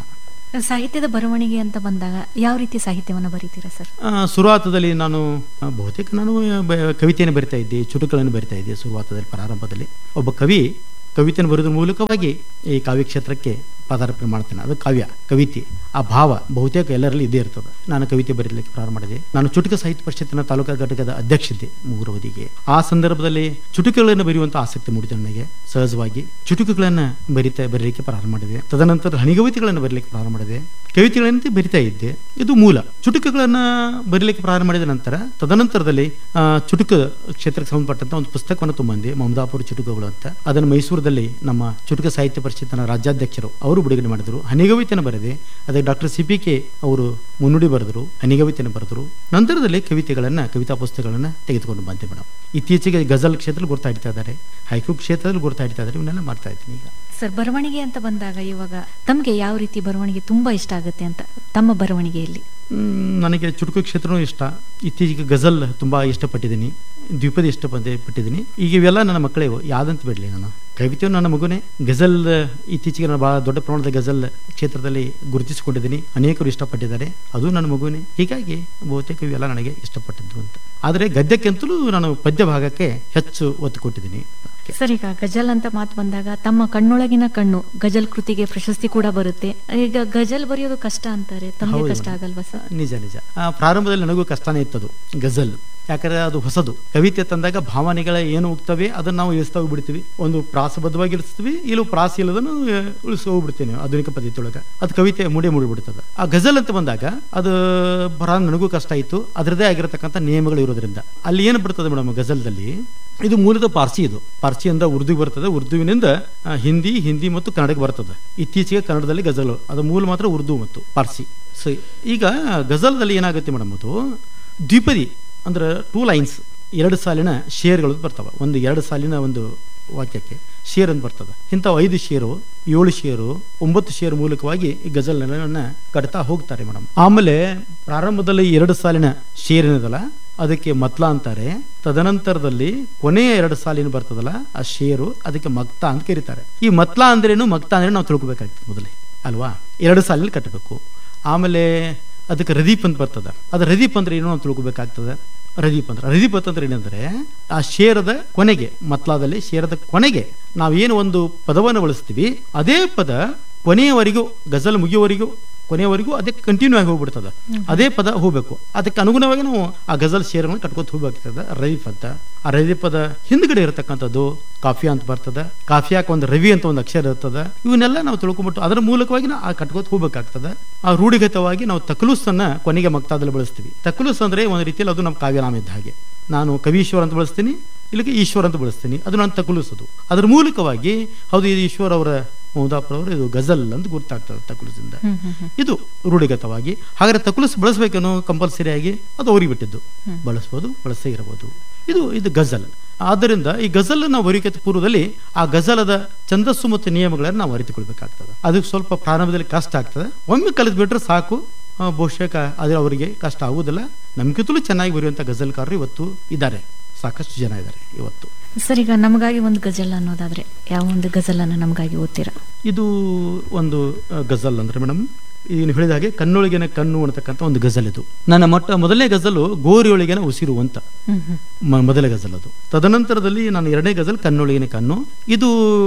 ಸಾಹಿತ್ಯದ ಬರವಣಿಗೆ ಅಂತ ಬಂದಾಗ ಯಾವ ರೀತಿ ಸಾಹಿತ್ಯವನ್ನು ಬರೀತೀರಾ ಸರ್ ಆ, ಶುರುವಾತದಲ್ಲಿ ನಾನು ಆ, ಬಹುತೇಕ ನಾನು ಬ- ಕವಿತೆಯನ್ನು ಬರಿತಾ ಇದ್ದೆ ಚುಟುಕುಗಳನ್ನು ಬರಿತಾ ಇದ್ದೆ ಶುರುವಾತದಲ್ಲಿ ಪ್ರಾರಂಭದಲ್ಲಿ ಒಬ್ಬ ಕವಿ ಕವಿತೆಯನ್ನು ಬರೆಯೋದ್ರ ಮೂಲಕವಾಗಿ ಈ ಕಾವ್ಯ ಕ್ಷೇತ್ರಕ್ಕೆ ಪದಾರ್ಪಣೆ ಮಾಡ್ತೇನೆ ಅದು ಕಾವ್ಯ ಕವಿತೆ ಆ ಭಾವ ಬಹುತೇಕ ಎಲ್ಲರಲ್ಲಿ ಇದೇ ಇರ್ತದೆ ನಾನು ಕವಿತೆ ಬರೀಲಿಕ್ಕೆ ಪ್ರಾರಂಭ ಮಾಡಿದೆ ನಾನು ಚುಟುಕ ಸಾಹಿತ್ಯ ಪರಿಷತ್ತಿನ ತಾಲೂಕಾ ಘಟಕದ ಅಧ್ಯಕ್ಷತೆ ಮೂರವಧಿಗೆ ಆ ಸಂದರ್ಭದಲ್ಲಿ ಚುಟುಕುಗಳನ್ನು ಬರೆಯುವಂತ ಆಸಕ್ತಿ ಮೂಡಿತು ನನಗೆ ಸಹಜವಾಗಿ ಚುಟುಕುಗಳನ್ನು ಬರಿತಾ ಬರೀಲಿಕ್ಕೆ ಪ್ರಾರಂಭ ಮಾಡಿದೆ ತದನಂತರ ಹಣಿಗವಿತೆಗಳನ್ನು ಬರೀಲಿಕ್ಕೆ ಪ್ರಾರಂಭ ಮಾಡಿದೆ ಕವಿತೆಗಳಂತೆ ಬರಿತಾ ಇದ್ದೆ ಇದು ಮೂಲ ಚುಟುಕುಗಳನ್ನು ಬರೀಲಿಕ್ಕೆ ಪ್ರಾರಂಭ ಮಾಡಿದ ನಂತರ ತದನಂತರದಲ್ಲಿ ಆ, ಚುಟುಕು ಕ್ಷೇತ್ರಕ್ಕೆ ಸಂಬಂಧಪಟ್ಟಂತ ಒಂದು ಪುಸ್ತಕವನ್ನು ತುಂಬಂದೆ ಮಮದಾಪುರ ಚುಟುಕುಗಳು ಅಂತ ಅದನ್ನು ಮೈಸೂರದಲ್ಲಿ ನಮ್ಮ ಚುಟುಕ ಸಾಹಿತ್ಯ ಪರಿಷತ್ತಿನ ರಾಜ್ಯಾಧ್ಯಕ್ಷರು ಅವರು ಬಿಡುಗಡೆ ಮಾಡಿದರು ಹನಿಗವಿತೆಯನ್ನು ಬರೆದೆ ಅದಕ್ಕೆ ಡಾಕ್ಟರ್ ಸಿ ಪಿ ಕೆ ಅವರು ಮುನ್ನುಡಿ ಬರೆದರು ಹನಿಗವಿತೆಯನ್ನು ಬರೆದರು ನಂತರದಲ್ಲಿ ಕವಿತೆಗಳನ್ನು ಕವಿತಾ ಪುಸ್ತಕಗಳನ್ನು ತೆಗೆದುಕೊಂಡು ಬಂದೆ ಮೇಡಮ್ ಇತ್ತೀಚೆಗೆ ಗಜಲ್ ಕ್ಷೇತ್ರದಲ್ಲಿ ಗುರ್ತಾ ಇಡ್ತಾ ಇದ್ದಾರೆ ಹೈಕು ಕ್ಷೇತ್ರದಲ್ಲಿ ಗುರ್ತಾ ಇಡ್ತಾ ಇದ್ದಾರೆ ಇವನ್ನೆಲ್ಲ ಮಾಡ್ತಾ ಇದ್ದೀನಿ ಈಗ ಸರ್ ಬರವಣಿಗೆ ಅಂತ ಬಂದಾಗ ಇವಾಗ ತಮಗೆ ಯಾವ ರೀತಿ ಬರವಣಿಗೆ ತುಂಬಾ ಇಷ್ಟ ಆಗುತ್ತೆ ಅಂತ ತಮ್ಮ ಬರವಣಿಗೆಯಲ್ಲಿ ಮ್, ನನಗೆ ಚುಟುಕು ಕ್ಷೇತ್ರನೂ ಇಷ್ಟ ಇತ್ತೀಚೆಗೆ ಗಜಲ್ ತುಂಬ ಇಷ್ಟಪಟ್ಟಿದ್ದೀನಿ ದ್ವಿಪದಿ ಇಷ್ಟಪಟ್ಟೆ ಪಟ್ಟಿದ್ದೀನಿ ಈಗ ಇವೆಲ್ಲ ನನ್ನ ಮಕ್ಕಳೇ ಯಾವ್ದಂತ ಬಿಡಲಿ ನಾನು ಕವಿತೆಯು ನನ್ನ ಮಗುನೇ ಗಜಲ್ ಇತ್ತೀಚೆಗೆ ನಾನು ಬಹಳ ದೊಡ್ಡ ಪ್ರಮಾಣದ ಗಜಲ್ ಕ್ಷೇತ್ರದಲ್ಲಿ ಗುರುತಿಸಿಕೊಂಡಿದ್ದೀನಿ ಅನೇಕರು ಇಷ್ಟಪಟ್ಟಿದ್ದಾರೆ ಅದು ನನ್ನ ಮಗುನೇ ಹೀಗಾಗಿ ಬಹುತೇಕ ಇವೆಲ್ಲ ನನಗೆ ಇಷ್ಟಪಟ್ಟದ್ದು ಅಂತ ಆದರೆ ಗದ್ಯಕ್ಕಿಂತಲೂ ನಾನು ಪದ್ಯ ಭಾಗಕ್ಕೆ ಹೆಚ್ಚು ಒತ್ತು ಕೊಟ್ಟಿದ್ದೀನಿ ಸರ್ ಈಗ ಗಜಲ್ ಅಂತ ಮಾತು ಬಂದಾಗ ತಮ್ಮ ಕಣ್ಣೊಳಗಿನ ಕಣ್ಣು ಗಜಲ್ ಕೃತಿಗೆ ಪ್ರಶಸ್ತಿ ಕೂಡ ಬರುತ್ತೆ ಈಗ ಗಜಲ್ ಬರೆಯೋದು ಕಷ್ಟ ಅಂತಾರೆ ತಮಗೆ ಹೌದು ಕಷ್ಟ ಮೇಡಮ್. ಆಗಲ್ವಾ ಸರ್ ನಿಜ ನಿಜ ಆ, ಪ್ರಾರಂಭದಲ್ಲಿ ನನಗೂ ಕಷ್ಟನೇ ಇತ್ತದು ಗಜಲ್ ಯಾಕಂದ್ರೆ ಅದು ಹೊಸದು ಕವಿತೆ ತಂದಾಗ ಭಾವನೆಗಳ ಏನು ಹೋಗ್ತವೆ ಅದನ್ನ ನಾವು ಇಳಿಸ್ತಾ ಹೋಗ್ಬಿಡ್ತೀವಿ ಒಂದು ಪ್ರಾಸಬದ್ಧವಾಗಿ ಇಳಿಸ್ತೀವಿ ಇಲ್ಲ ಪ್ರಾಸ ಇಲ್ಲದನ್ನು ಉಳಿಸಿ ಹೋಗ್ಬಿಡ್ತೀವಿ ಆಧುನಿಕ ಪದ್ಧತಿ ಒಳಗೆ ಅದು ಕವಿತೆ ಮುಡಿ ಮುಡಿಬಿಡ್ತದೆ ಆ ಗಜಲ್ ಅಂತ ಬಂದಾಗ ಅದು ಬರ ನನಗೂ ಕಷ್ಟ ಆಯಿತು ಅದರದೇ ಆಗಿರತಕ್ಕಂಥ ನಿಯಮಗಳು ಇರೋದ್ರಿಂದ ಅಲ್ಲಿ ಏನು ಬರ್ತದೆ ಮೇಡಮ್ ಗಜಲ್ದಲ್ಲಿ ಇದು ಮೂಲತಃ ಪಾರ್ಸಿ ಇದು ಪಾರ್ಸಿ ಅಂದ್ರೆ ಉರ್ದು ಬರ್ತದೆ ಉರ್ದುವಿನಿಂದ ಆ, ಹಿಂದಿ ಹಿಂದಿ ಮತ್ತು ಕನ್ನಡಕ್ಕೆ ಬರ್ತದೆ ಇತ್ತೀಚೆಗೆ ಕನ್ನಡದಲ್ಲಿ ಗಜಲ್ ಅದು ಮೂಲ ಮಾತ್ರ ಉರ್ದು ಮತ್ತು ಪಾರ್ಸಿ ಸೊ ಈಗ ಗಜಲ್ದಲ್ಲಿ ಏನಾಗುತ್ತೆ ಮೇಡಮ್ ಅದು ದ್ವಿಪದಿ ಅಂದ್ರೆ ಟೂ ಲೈನ್ಸ್ ಎರಡು ಸಾಲಿನ ಶೇರ್ಗಳು ಬರ್ತವೆ ಒಂದು ಎರಡು ಸಾಲಿನ ಒಂದು ವಾಕ್ಯಕ್ಕೆ ಶೇರ್ ಅಂತ ಬರ್ತದೆ ಇಂಥವು ಐದು ಶೇರು ಏಳು ಶೇರು ಒಂಬತ್ತು ಶೇರ್ ಮೂಲಕವಾಗಿ ಈ ಗಜಲ್ನ ಕಟ್ತಾ ಹೋಗ್ತಾರೆ ಮೇಡಮ್ ಆಮೇಲೆ ಪ್ರಾರಂಭದಲ್ಲಿ ಎರಡು ಸಾಲಿನ ಶೇರ್ ಏನದಲ್ಲ ಅದಕ್ಕೆ ಮತ್ಲ ಅಂತಾರೆ ತದನಂತರದಲ್ಲಿ ಕೊನೆಯ ಎರಡು ಸಾಲಿನ ಬರ್ತದಲ್ಲ ಆ ಶೇರು ಅದಕ್ಕೆ ಮಕ್ತ ಅಂತ ಕರೀತಾರೆ ಈ ಮತ್ಲ ಅಂದ್ರೇನು ಮಕ್ತ ಅಂದ್ರೆ ನಾವು ತಿಳ್ಕೊಬೇಕಾಗ್ತದೆ ಮೊದಲೇ ಅಲ್ವಾ ಎರಡು ಸಾಲಿನಲ್ಲಿ ಕಟ್ಟಬೇಕು ಆಮೇಲೆ ಅದಕ್ಕೆ ರದೀಪ್ ಅಂತ ಬರ್ತದೆ ಅದು ರದೀಪ್ ಅಂದ್ರೆ ಏನೋ ನಾವು ತಿಳ್ಕೊಬೇಕಾಗ್ತದೆ ರದೀಪ್ ಅಂದ್ರೆ ರದೀಪ್ ಅಂತಂದ್ರೆ ಏನಂದ್ರೆ ಆ ಶೇರದ ಕೊನೆಗೆ ಮತ್ಲಾದಲ್ಲಿ ಶೇರದ ಕೊನೆಗೆ ನಾವೇನು ಒಂದು ಪದವನ್ನು ಬಳಸ್ತೀವಿ ಅದೇ ಪದ ಕೊನೆಯವರೆಗೂ ಗಜಲ್ ಮುಗಿಯುವವರೆಗೂ ಕೊನೆಯವರೆಗೂ ಅದೇ ಕಂಟಿನ್ಯೂ ಆಗಿ ಹೋಗ್ಬಿಡ್ತದೆ ಅದೇ ಪದ ಹೋಗ್ಬೇಕು ಅದಕ್ಕೆ ಅನುಗುಣವಾಗಿ ನಾವು ಆ ಗಜಲ್ ಶೇರನ್ನು ಕಟ್ಕೋತ ಹೋಗ್ಬೇಕಾಗ್ತದೆ ರದೀಪ್ ಅಂತ ಆ ರದೀಪದ ಹಿಂದ್ಗಡೆ ಇರತಕ್ಕಂಥದ್ದು ಕಾಫಿಯಾ ಅಂತ ಬರ್ತದೆ ಕಾಫಿಯಾಕ್ ಒಂದು ರವಿ ಅಂತ ಒಂದು ಅಕ್ಷರ ಇರ್ತದೆ ಇವನ್ನೆಲ್ಲ ನಾವು ತಿಳ್ಕೊಂಬಿಟ್ಟು ಅದರ ಮೂಲಕವಾಗಿ ನಾವು ಆ ಕಟ್ಕೋತ ಹೋಗ್ಬೇಕಾಗ್ತದೆ ಆ ರೂಢಿಗತವಾಗಿ ನಾವು ತಕಲುಸನ್ನ ಕೊನೆಗೆ ಮಕ್ತಾದಲ್ಲಿ ಬಳಸ್ತೀವಿ ತಕಲುಸ್ ಅಂದ್ರೆ ಒಂದು ರೀತಿಯಲ್ಲಿ ಅದು ನಮ್ಮ ಕಾವ್ಯನಾಮ ಇದ್ದ ಹಾಗೆ ನಾನು ಕವೀಶ್ವರ ಅಂತ ಬಳಸ್ತೀನಿ ಇಲ್ಲಿಗೆ ಈಶ್ವರ ಅಂತ ಬಳಸ್ತೀನಿ ಅದು ನಾನು ತಕಲುಸದು ಅದ್ರ ಮೂಲಕವಾಗಿ ಹೌದು ಇದು ಈಶ್ವರ ಅವರ ಮೌದಾಪುರ ಅವರು ಇದು ಗಜಲ್ ಅಂತ ಗುರ್ತಾಗ್ತದೆ ತಕಲುಸಿಂದ ಹ್ಮ್ ಹ್ಮ್ ಹ್ಮ್ ಇದು ರೂಢಿಗತವಾಗಿ ಹಾಗಾದ್ರೆ ತಕಲುಸ್ ಬಳಸಬೇಕೇನೋ ಕಂಪಲ್ಸರಿ ಆಗಿ ಅದು ಅವ್ರಿಗೆ ಬಿಟ್ಟಿದ್ದು ಬಳಸ್ಬೋದು ಬಳಸೇ ಇರಬಹುದು ಇದು ಇದು ಗಜಲ್ ಆದ್ದರಿಂದ ಈ ಗಜಲ್ ನಾವು ಬರೀಕೆ ಪೂರ್ವದಲ್ಲಿ ಆ ಗಜಲದ ಛಂದಸ್ಸು ಮತ್ತು ನಿಯಮಗಳನ್ನು ನಾವು ಅರಿತುಕೊಳ್ಬೇಕಾಗ್ತದೆ ಅದಕ್ಕೆ ಸ್ವಲ್ಪ ಪ್ರಾರಂಭದಲ್ಲಿ ಕಷ್ಟ ಆಗ್ತದೆ ಒಮ್ಮೆ ಕಲಿತು ಬಿಟ್ರೆ ಸಾಕು ಆ, ಬಹುಶಃ ಕ- ಅದು ಅವರಿಗೆ ಕಷ್ಟ ಆಗುವುದಿಲ್ಲ ನಮ್ಗಿಂತಲೂ ಚೆನ್ನಾಗಿ ಬರೆಯುವಂಥ ಗಜಲ್ಕಾರರು ಇವತ್ತು ಇದ್ದಾರೆ ಸಾಕಷ್ಟು ಜನ ಇದ್ದಾರೆ ಇವತ್ತು ಸರ್ ಈಗ ನಮಗಾಗಿ ಒಂದು ಗಜಲ್ ಅನ್ನೋದಾದ್ರೆ ಯಾವ ಒಂದು ಗಜಲನ್ನು ನಮಗಾಗಿ ಓದ್ತೀರಾ ಇದು ಒಂದು ಆ, ಗಜಲ್ ಅಂದ್ರೆ ಮೇಡಮ್ ಏನು ಹೇಳಿದ ಹಾಗೆ ಕಣ್ಣೊಳಗಿನ ಕಣ್ಣು ಅನ್ನತಕ್ಕಂಥ ಒಂದು ಗಜಲ್ ಇದು ನನ್ನ ಮೊಟ್ಟ ಮೊದಲನೇ ಗಜಲು ಗೋರಿಯೊಳಗಿನ ಉಸಿರು ಅಂತ ಹ್ಮ್ ಹ್ಮ್ ಮ- ಮೊದಲ ಗಜಲ್ ಅದು ತದನಂತರದಲ್ಲಿ ನಾನು ಎರಡನೇ ಗಜಲ್ ಕಣ್ಣೊಳಗಿನ ಕಣ್ಣು ಇದು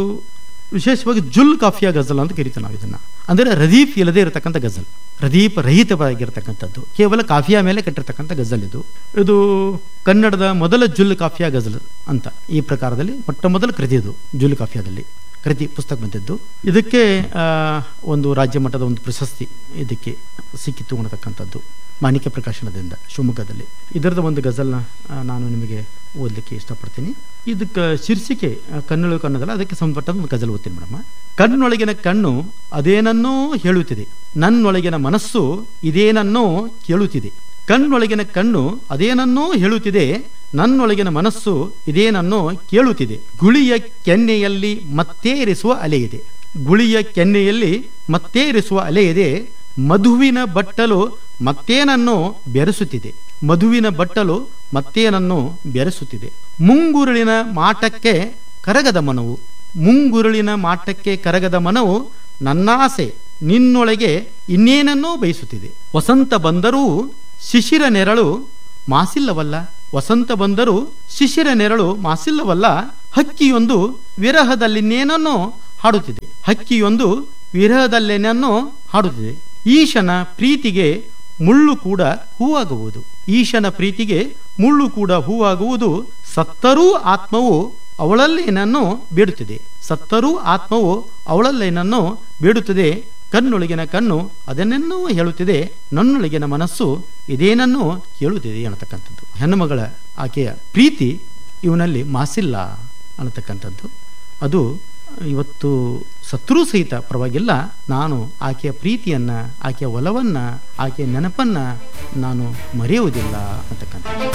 ವಿಶೇಷವಾಗಿ ಜುಲ್ ಕಾಫಿಯಾ ಗಜಲ್ ಅಂತ ಕರಿತೀವಿ ನಾವು ಇದನ್ನ ಅಂದರೆ ರದೀಪ್ ಇಲ್ಲದೆ ಇರತಕ್ಕಂಥ ಗಜಲ್ ರದೀಪ್ ರಹಿತವಾಗಿರ್ತಕ್ಕಂಥದ್ದು ಕೇವಲ ಕಾಫಿಯಾ ಮೇಲೆ ಕಟ್ಟಿರ್ತಕ್ಕಂಥ ಗಜಲ್ ಇದು ಇದು ಕನ್ನಡದ ಮೊದಲ ಜುಲ್ ಕಾಫಿಯಾ ಗಜಲ್ ಅಂತ ಈ ಪ್ರಕಾರದಲ್ಲಿ ಮೊಟ್ಟ ಮೊದಲ ಕೃತಿ ಇದು ಜುಲ್ ಕಾಫಿಯಾದಲ್ಲಿ ಕೃತಿ ಪುಸ್ತಕ ಬಂದಿದ್ದು ಇದಕ್ಕೆ ಆ, ಒಂದು ರಾಜ್ಯ ಮಟ್ಟದ ಒಂದು ಪ್ರಶಸ್ತಿ ಇದಕ್ಕೆ ಸಿಕ್ಕಿತ್ತು ಅನ್ನತಕ್ಕಂಥದ್ದು ಮಾಣಿಕ್ಯ ಪ್ರಕಾಶನದಿಂದ ಶಿವಮೊಗ್ಗದಲ್ಲಿ ಇದರದ ಒಂದು ಗಜಲ್ನ ಆ, ನಾನು ನಿಮಗೆ ಓದಲಿಕ್ಕೆ ಇಷ್ಟಪಡ್ತೀನಿ ಇದಕ್ಕೆ ಶೀರ್ಷಿಕೆ ಆ, ಕಣ್ಣೊಳಗೆ ಕಣ್ಣದಲ್ಲ ಅದಕ್ಕೆ ಸಂಬಂಧಪಟ್ಟ ಒಂದು ಗಜಲ್ ಓದ್ತೀನಿ ಮೇಡಮ್ ಕಣ್ಣೊಳಗಿನ ಕಣ್ಣು ಅದೇನನ್ನೋ ಹೇಳುತ್ತಿದೆ ನನ್ನೊಳಗಿನ ಮನಸ್ಸು ಇದೇನನ್ನೋ ಕೇಳುತ್ತಿದೆ ಕಣ್ಣೊಳಗಿನ ಕಣ್ಣು ಅದೇನನ್ನೋ ಹೇಳುತ್ತಿದೆ ನನ್ನೊಳಗಿನ ಮನಸ್ಸು ಇದೇನನ್ನೋ ಕೇಳುತ್ತಿದೆ ಗುಳಿಯ ಕೆನ್ನೆಯಲ್ಲಿ ಮತ್ತೇರಿಸುವ ಅಲೆ ಇದೆ ಗುಳಿಯ ಕೆನ್ನೆಯಲ್ಲಿ ಮತ್ತೇರಿಸುವ ಅಲೆ ಇದೆ ಮಧುವಿನ ಬಟ್ಟಲು ಮತ್ತೇನನ್ನೋ ಬೆರೆಸುತ್ತಿದೆ ಮಧುವಿನ ಬಟ್ಟಲು ಮತ್ತೇನನ್ನೋ ಬೆರೆಸುತ್ತಿದೆ ಮುಂಗುರುಳಿನ ಮಾಟಕ್ಕೆ ಕರಗದ ಮನವು ಮುಂಗುರುಳಿನ ಮಾಟಕ್ಕೆ ಕರಗದ ಮನವು ನನ್ನಾಸೆ ನಿನ್ನೊಳಗೆ ಇನ್ನೇನನ್ನೋ ಬಯಸುತ್ತಿದೆ ವಸಂತ ಬಂದರೂ ಶಿಶಿರ ನೆರಳು ಮಾಸಿಲ್ಲವಲ್ಲ ವಸಂತ ಬಂದರೂ ಶಿಶಿರ ನೆರಳು ಮಾಸಿಲ್ಲವಲ್ಲ ಹಕ್ಕಿಯೊಂದು ವಿರಹದಲ್ಲಿನ್ನೇನನ್ನೋ ಹಾಡುತ್ತಿದೆ ಹಕ್ಕಿಯೊಂದು ವಿರಹದಲ್ಲೇನನ್ನೋ ಹಾಡುತ್ತಿದೆ ಈಶನ ಪ್ರೀತಿಗೆ ಮುಳ್ಳು ಕೂಡ ಹೂವಾಗುವುದು ಈಶನ ಪ್ರೀತಿಗೆ ಮುಳ್ಳು ಕೂಡ ಹೂವಾಗುವುದು ಸತ್ತರೂ ಆತ್ಮವು ಅವಳಲ್ಲೇನನ್ನು ಬೇಡುತ್ತಿದೆ ಸತ್ತರೂ ಆತ್ಮವು ಅವಳಲ್ಲೇನನ್ನು ಬೇಡುತ್ತದೆ ಕಣ್ಣೊಳಗಿನ ಕಣ್ಣು ಅದನ್ನೆನ್ನೂ ಹೇಳುತ್ತಿದೆ ನನ್ನೊಳಗಿನ ಮನಸ್ಸು ಇದೇನನ್ನು ಕೇಳುತ್ತಿದೆ ಅನ್ನತಕ್ಕಂಥದ್ದು ಹೆಣ್ಣುಮಗಳ ಆಕೆಯ ಪ್ರೀತಿ ಇವನಲ್ಲಿ ಮಾಸಿಲ್ಲ ಅನ್ನತಕ್ಕಂಥದ್ದು ಅದು ಇವತ್ತು ಸತ್ರೂ ಸಹಿತ ಪರವಾಗಿಲ್ಲ ನಾನು ಆಕೆಯ ಪ್ರೀತಿಯನ್ನು ಆಕೆಯ ಒಲವನ್ನು ಆಕೆಯ ನೆನಪನ್ನು ನಾನು ಮರೆಯುವುದಿಲ್ಲ ಅಂತಕ್ಕಂಥದ್ದು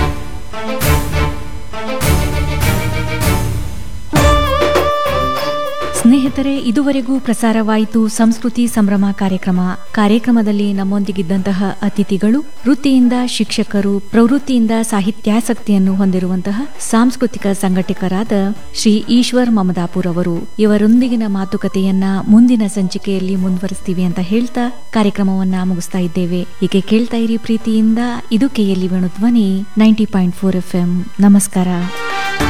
ಸ್ನೇಹಿತರೆ ಇದುವರೆಗೂ ಪ್ರಸಾರವಾಯಿತು ಸಂಸ್ಕೃತಿ ಸಂಭ್ರಮ ಕಾರ್ಯಕ್ರಮ ಕಾರ್ಯಕ್ರಮದಲ್ಲಿ ನಮ್ಮೊಂದಿಗಿದ್ದಂತಹ ಅತಿಥಿಗಳು ವೃತ್ತಿಯಿಂದ ಶಿಕ್ಷಕರು ಪ್ರವೃತ್ತಿಯಿಂದ ಸಾಹಿತ್ಯಾಸಕ್ತಿಯನ್ನು ಹೊಂದಿರುವಂತಹ ಸಾಂಸ್ಕೃತಿಕ ಸಂಘಟಕರಾದ ಶ್ರೀ ಈಶ್ವರ್ ಮಮದಾಪುರ್ ಅವರು ಇವರೊಂದಿಗಿನ ಮಾತುಕತೆಯನ್ನ ಮುಂದಿನ ಸಂಚಿಕೆಯಲ್ಲಿ ಮುಂದುವರಿಸ್ತೀವಿ ಅಂತ ಹೇಳ್ತಾ ಕಾರ್ಯಕ್ರಮವನ್ನ ಮುಗಿಸ್ತಾ ಇದ್ದೇವೆ ಹೀಗೆ ಕೇಳ್ತಾ ಇರಿ ಪ್ರೀತಿಯಿಂದ ಇದು ಕೆಎಲ್ಇ ವೇಣು ಧ್ವನಿ ನೈಂಟಿ ಪಾಯಿಂಟ್ ಫೋರ್ ಎಫ್ ನಮಸ್ಕಾರ